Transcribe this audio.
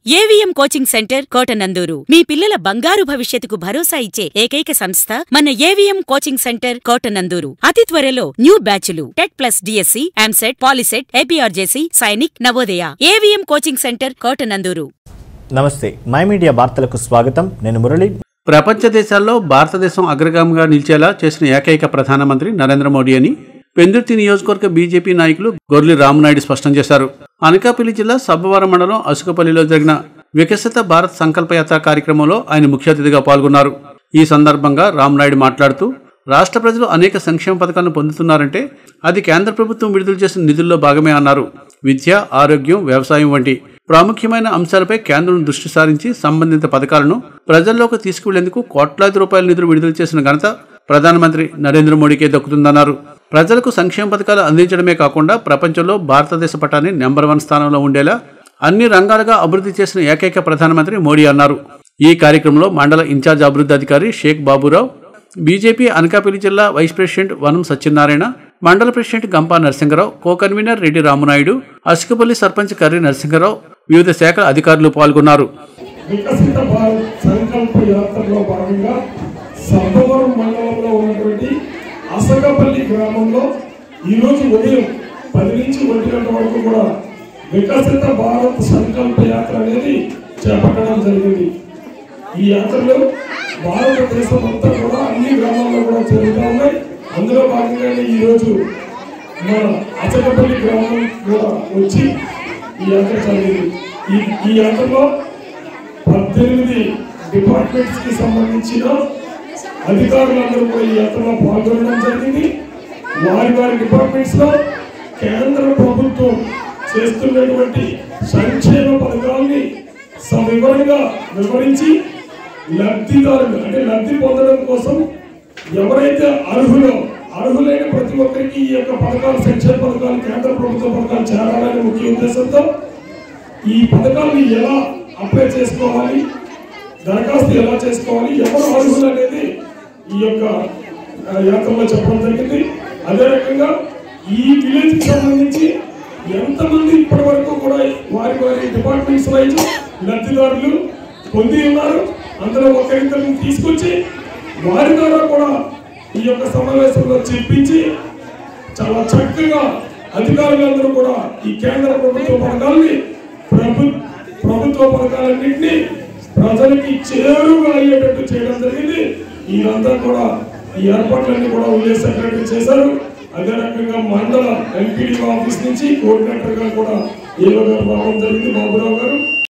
AVM coaching centre Kotananduru మీ పిల్లల బంగారు భవిష్యత్తుకు భరోసా ఇచ్చే ఏకైక సంస్థ మన ఏవిఎం కోచింగ్ సెంటర్ కోటనందూరు అతి త్వరలో న్యూ బ్యాచులు TET plus DSC EAMCET POLYCET APRJC Sainik Navodaya AVM coaching centre Kotananduru నమస్తే మై మీడియా వార్తలకు స్వాగతం నేను మురళి ప్రపంచ దేశాల్లో భారతదేశం అగ్రగామిగా నిలిచేలా చేసిన ఏకైక ప్రధానమంత్రి నరేంద్ర మోడీ అని పెందుర్తి నియోజకవర్గ బీజేపీ నాయకులు గొర్లి రామనాయుడు స్పష్టం చేశారు అనకాపల్లి జిల్లా సబ్బవరం మండలం అసుకపల్లిలో జరిగిన వికసిత భారత్ సంకల్ప యాత్ర కార్యక్రమంలో ఆయన ముఖ్య అతిథిగా పాల్గొన్నారు ఈ సందర్భంగా రామనాయుడు మాట్లాడుతూ రాష్ట్ర ప్రజలు అనేక సంక్షేమ పథకాలను పొందుతున్నారంటే అది కేంద్ర ప్రభుత్వం విడుదల చేసిన నిధుల్లో భాగమే అన్నారు విద్య ఆరోగ్యం వ్యవసాయం వంటి ప్రాముఖ్యమైన అంశాలపై కేంద్రం దృష్టి సారించి సంబంధిత పథకాలను ప్రజల్లోకి తీసుకువెళ్లేందుకు కోట్లాది రూపాయల నిధులు విడుదల చేసిన ఘనత ప్రధానమంత్రి నరేంద్ర మోడీకే దక్కుతుందన్నారు ప్రజలకు సంక్షేమ పథకాలు అందించడమే కాకుండా ప్రపంచంలో భారతదేశ పటాన్ని నెంబర్ వన్ స్థానంలో ఉండేలా అన్ని రంగాలుగా అభివృద్ధి చేసిన ఏకైక ప్రధానమంత్రి మోడీ అన్నారు ఈ కార్యక్రమంలో మండల ఇన్ఛార్జ్ అభివృద్ధి అధికారి షేక్ బాబురావు బీజేపీ అనకాపల్లి జిల్లా వైస్ ప్రెసిడెంట్ వనం సత్యనారాయణ మండల president Gampa Narasimharao co convener Reddy Ramanaidu Asukapalli sarpanch Karri Narasimharao వివిధ శాఖల అధికారులు పాల్గొన్నారు వికసిత భారత్ సంకల్ప యాత్రలో భాగంగా సబ్బవరం మండలంలో ఉన్నటువంటి అసగపల్లి గ్రామంలో ఈరోజు ఉదయం పది నుంచి ఒంటి గంట వరకు కూడా వికసిత భారత్ సంకల్ప యాత్ర అనేది చేపట్టడం జరిగింది ఈ యాత్రలో భారతదేశం అంతా కూడా అన్ని గ్రామాల్లో కూడా జరుగుతూ ఉన్నాయి అందులో భాగంగానే ఈరోజు మన అసగపల్లి గ్రామం కూడా వచ్చి ఈ యాత్ర జరిగింది ఈ ఈ యాత్రలో పద్దెనిమిది డిపార్ట్మెంట్స్ కి సంబంధించిన అధికారులందరూ కూడా ఈ యాత్రలో పాల్గొనడం జరిగింది వారి వారి డిపార్ట్మెంట్స్ లో కేంద్ర ప్రభుత్వం చేస్తున్నటువంటి సంక్షేమ పథకాల్ని సవివరంగా వివరించి లబ్ధిదారులు అంటే లబ్ధి పొందడం కోసం ఎవరైతే అర్హులో అర్హులైన ప్రతి ఒక్కరికి ఈ యొక్క పథకాలు సంక్షేమ పథకాలు కేంద్ర ప్రభుత్వ పథకాలు చేరాలనే ముఖ్య ఉద్దేశంతో ఈ పథకాన్ని ఎలా అప్లై చేసుకోవాలి దరఖాస్తు ఎలా చేసుకోవాలి ఎవరు అర్హులు అనేది ఈ యొక్క ఆ, యాత్రలో చెప్పడం జరిగింది అదే రకంగా ఈ విలేజ్ కి సంబంధించి ఎంతమంది ఇప్పటి వరకు కూడా వారి వారి డిపార్ట్మెంట్స్ వైజ్ లబ్ధిదారులు పొంది ఉన్నారు అందులో ఒకరిద్దరిని తీసుకొచ్చి వారి ద్వారా కూడా ఈ యొక్క సమావేశంలో చెప్పించి చాలా చక్కగా అధికారులందరూ కూడా ఈ కేంద్ర ప్రభుత్వ పథకాలని ప్రభు ప్రభుత్వ పథకాలన్నింటినీ ప్రజలకి చేరుగా అయ్యేటట్టు చేయడం జరిగింది ఈయనంతా కూడా ఈ ఏర్పాట్లన్నీ కూడా విలేజ్ సెక్రటరీ చేశారు అదే రకంగా మండల ఎంపీడీ ఆఫీస్ నుంచి కోఆర్డినేటర్ గా కూడా ఏలో గారు రావడం జరిగింది బాబురావు గారు